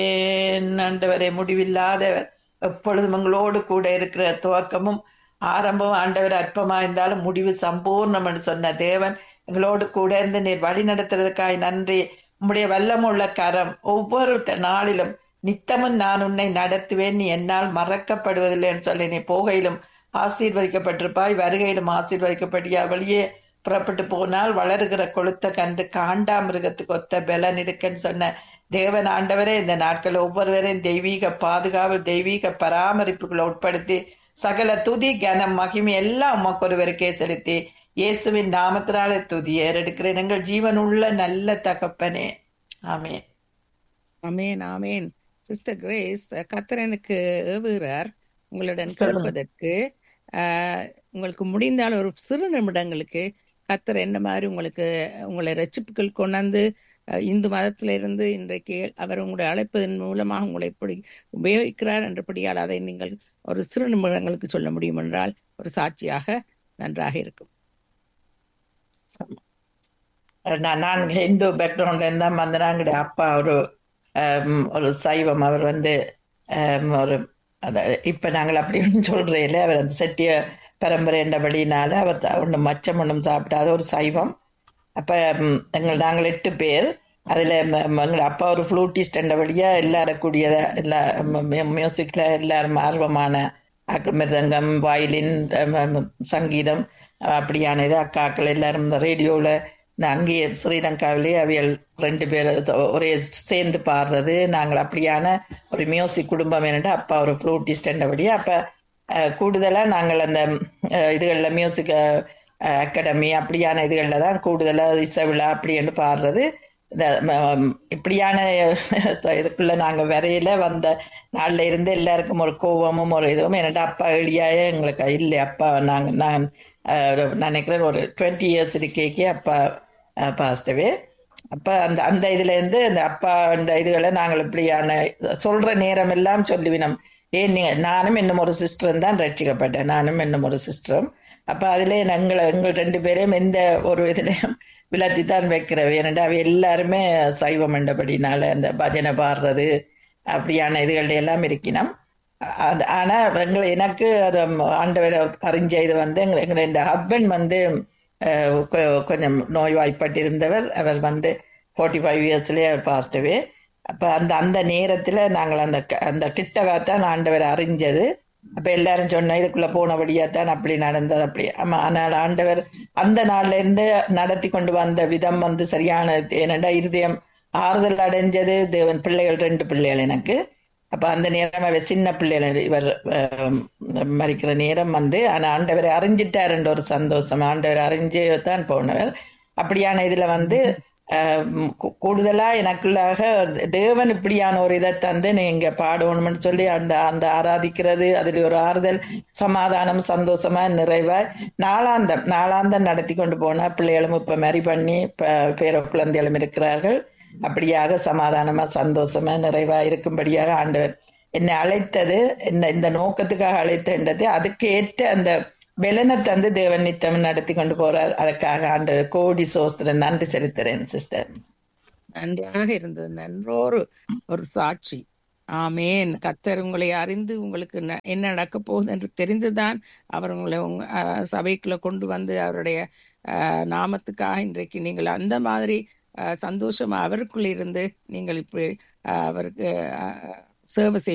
ஆண்டவரே முடிவில்லாதவர் எப்பொழுதும் எங்களோடு கூட இருக்கிற துவக்கமும் ஆரம்பம் ஆண்டவர் அற்பமா இருந்தாலும் முடிவு சம்பூர்ணம் என்று சொன்ன தேவன் எங்களோடு கூட இருந்து நீர் வழி நடத்துறதுக்காய் நன்றி உம்முடைய வல்லமுள்ள கரம் ஒவ்வொரு த- நாளிலும் நித்தமும் நான் உன்னை நடத்துவேன் நீ என்னால் மறக்கப்படுவதில்லை என்று சொல்லி நீ போகையிலும் ஆசீர்வதிக்கப்பட்டிருப்பாய் வருகையிலும் ஆசீர்வதிக்கப்பட்டியா வெளியே புறப்பட்டு போனால் வளருகிற கொளுத்த கன்று காண்டா மிருகத்துக்கு ஒத்த பலன் இருக்குன்னு சொன்ன தேவன் ஆண்டவரே இந்த நாட்கள் ஒவ்வொருவரையும் தெய்வீக பாதுகாப்பு தெய்வீக பராமரிப்புகளை உட்படுத்தி சகல துதி கனம் மகிமை எல்லாம் உமக்கு ஒருவருக்கே செலுத்தி இயேசுவின் நாமத்தினாலே துதி ஏறெடுக்கிறேன் எங்கள் ஜீவனுள்ள நல்ல தகப்பனே ஆமென் ஆமேன் ஆமேன் சிஸ்டர் கிரேஸ் கத்தரனுக்கு ஏவுகிறார் உங்களுடன் சொல்லுங்க. கேட்பதற்கு ஆஹ், உங்களுக்கு முடிந்தால் ஒரு சிறு நிமிடங்களுக்கு கத்தர் என்ன மாதிரி உங்களுக்கு உங்களை ரட்சிப்புகள் கொண்டாந்து அஹ், இந்து மதத்தில இருந்து இன்றைக்கு அவர் உங்களை அழைப்பதன் மூலமாக உங்களை எப்படி உபயோகிக்கிறார் என்றபடியால் அதை நீங்கள் ஒரு சிறு நிமிடங்களுக்கு சொல்ல முடியும் என்றால் ஒரு சாட்சியாக நன்றாக இருக்கும் நான் நான் ஹிந்து பேக்ரவுண்ட்ல இருந்தா வந்து நாங்களுடைய அப்பா ஒரு ஆம், ஒரு சைவம் அவர் வந்து ஆம், ஒரு அத இப்ப நாங்கள் அப்படி ஒன்றும் சொல்றே இல்லை அவர் அந்த செட்டிய பரம்பரை என்றபடினால அவர் த- ஒண்ணும் மச்சம் ஒன்றும் சாப்பிட்டாத ஒரு சைவம் அப்ப ம், எங்கள் நாங்கள் எட்டு பேர் அதுல ம- ம- எங்கள் அப்பா ஒரு ஃப்ளூட்டிஸ்ட் என்றபடியா எல்லாரும் கூடியத எல்லா மியூசிக்ல எல்லாரும் ஆர்வமான ஆக்கள் மிருதங்கம் வயலின் சங்கீதம் அப்படியான இது அக்காக்கள் எல்லாரும் இந்த ரேடியோவில் இந்த அங்கேயே ஸ்ரீலங்காவிலே அவியல் ரெண்டு பேர் ஒரே சேர்ந்து பாடுறது நாங்கள் அப்படியான ஒரு மியூசிக் குடும்பம் என்னட்டு அப்பா ஒரு ஃப்ளூட்டிஸ்ட் என்றபடி அப்போ கூடுதலாக நாங்கள் அந்த இதுகளில் மியூசிக் அகாடமி அப்படியான இதுகளில் தான் கூடுதலாக இசை விழா அப்படின்னு பாடுறது இந்த ம- இப்படியான இதுக்குள்ள நாங்கள் வரையில வந்த நாள்ல இருந்து எல்லாருக்கும் ஒரு கோவமும் ஒரு இதுவும் என்னடா அப்பா எளியாய எங்களுக்கு இல்லை அப்பா நாங்கள் நான் அஹ், ஒரு- நான் நினைக்கிறேன் ஒரு டுவெண்ட்டி இயர்ஸ் இருக்கேக்கே அப்பா பாஸ்டவே அப்ப அந்த அந்த இதுல இருந்து அந்த அப்பா அந்த இதுகளை நாங்கள் இப்படியான சொல்ற நேரம் எல்லாம் சொல்லுவினோம் ஏன் நீங்க நானும் இன்னும் ஒரு சிஸ்டரும் தான் ரட்சிக்கப்பட்டேன் நானும் இன்னும் ஒரு சிஸ்டரும் அப்ப அதுல எங்களை எங்கள் ரெண்டு பேரையும் எந்த ஒரு இதுலயும் விலத்தி தான் வைக்கிறவை ஏனென்றா அவை எல்லாருமே சைவம் என்றபடினால அந்த பஜனை பாடுறது அப்படியான இதுகள் எல்லாம் இருக்கினோம் அது ஆனா எங்களை எனக்கு அது ஆண்டவர் அறிஞ்ச இது வந்து எங்க எங்க இந்த ஹஸ்பண்ட் வந்து அஹ், கொ- கொஞ்சம் நோய்வாய்ப்பட்டிருந்தவர் அவர் வந்து ஃபார்ட்டி ஃபைவ் இயர்ஸ்லேயே அவர் பாஸ்டவே அப்ப அந்த அந்த நேரத்துல நாங்கள் அந்த க- அந்த கிட்டவா தான் ஆண்டவர் அறிஞ்சது அப்ப எல்லாரும் சொன்னோம் இதுக்குள்ள போனபடியா தான் அப்படி நடந்தது அப்படி ஆமா ஆனால் ஆண்டவர் அந்த நாள்ல இருந்து நடத்தி கொண்டு வந்த விதம் வந்து சரியான ஏனென்றா இருதயம் ஆறுதல் அடைஞ்சது தேவன் பிள்ளைகள் ரெண்டு பிள்ளைகள் எனக்கு அப்ப அந்த நேரம் அவர் சின்ன பிள்ளைகள் இவர் ஆம், மரிக்கிற நேரம் வந்து ஆனா ஆண்டவரை அறிஞ்சிட்டாருன்ற ஒரு சந்தோஷம் ஆண்டவர் அறிஞ்சு தான் போனவர் அப்படியான இதுல வந்து ஆம், கூ- கூடுதலா எனக்குள்ளாக தேவன் இப்படியான ஒரு இதை தந்து நீங்க பாடணும்னு சொல்லி அந்த அந்த ஆராதிக்கிறது அதுல ஒரு ஆறுதல் சமாதானம் சந்தோஷமா நிறைவாய் நாளாந்தம் நாளாந்தம் நடத்தி கொண்டு போனா பிள்ளைகளும் இப்ப மேரி பண்ணி ப- பேர குழந்தைகளும் இருக்கிறார்கள் அப்படியாக சமாதானமா சந்தோஷமா நிறைவா இருக்கும்படியாக ஆண்டவர் என்னை அழைத்தது இந்த இந்த நோக்கத்துக்காக அழைத்தது அதுக்கு ஏற்ற அந்த பெலனை தந்து தேவன் நித்தம் நடத்தி கொண்டு போறார் அதற்காக ஆண்டவர் கோடி சோஸ்திரம் நன்றி செலுத்துறேன் சிஸ்டர் நன்றாக இருந்தது நன்றோரு ஒரு சாட்சி ஆமேன் கத்தர் உங்களை அறிந்து உங்களுக்கு ந- என்ன நடக்க போகுது என்று தெரிந்துதான் அவர் உங்களை உங்க அஹ், சபைக்குள்ள கொண்டு வந்து அவருடைய அஹ், நாமத்துக்காக இன்றைக்கு நீங்கள் அந்த மாதிரி அஹ், சந்தோஷமா அவருக்குள்ள இருந்து நீங்கள் இப்படி அஹ், அவருக்கு சேவை